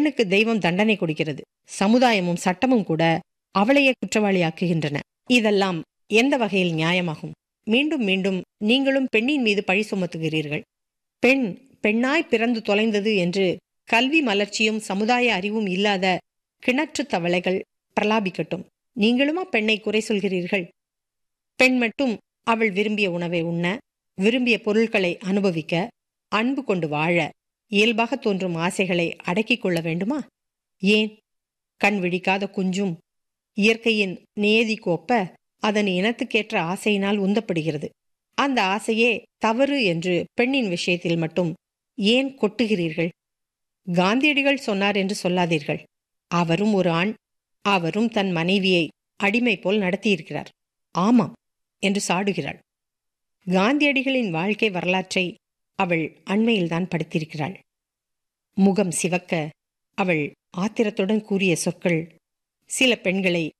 பெண்ணுக்கு தெய்வம் தண்டனை கொடுக்கிறது சமுதாயமும் சட்டமும் கூட அவளையே குற்றவாளியாக்குகின்றன இதெல்லாம் எந்த வகையில் நியாயமாகும் மீண்டும் மீண்டும் நீங்களும் பெண்ணின் மீது பழி சுமத்துகிறீர்கள் பெண் பெண்ணாய் பிறந்து தொலைந்தது என்று கல்வி மலர்ச்சியும் சமுதாய அறிவும் இல்லாத கிணற்று தவளைகள் பிரலாபிக்கட்டும் நீங்களுமா பெண்ணை குறை சொல்கிறீர்கள் பெண் மட்டும் அவள் விரும்பிய உணவை உண்ண விரும்பிய பொருட்களை அனுபவிக்க அன்பு கொண்டு வாழ இயல்பாக தோன்றும் ஆசைகளை அடக்கிக் கொள்ள வேண்டுமா ஏன் கண் விழிக்காத குஞ்சும் இயற்கையின் நியதி கோப்ப அதன் இனத்துக்கேற்ற ஆசையினால் உந்தப்படுகிறது அந்த ஆசையே தவறு என்று பெண்ணின் விஷயத்தில் மட்டும் ஏன் கொட்டுகிறீர்கள் காந்தியடிகள் சொன்னார் என்று சொல்லாதீர்கள் அவரும் ஒரு ஆண் அவரும் தன் மனைவியை அடிமை போல் நடத்தியிருக்கிறார் ஆமாம் என்று சாடுகிறாள் காந்தியடிகளின் வாழ்க்கை வரலாற்றை அவள் அண்மையில்தான் படித்திருக்கிறாள் முகம் சிவக்க அவள் ஆத்திரத்துடன் கூறிய சொற்கள் சில பெண்களை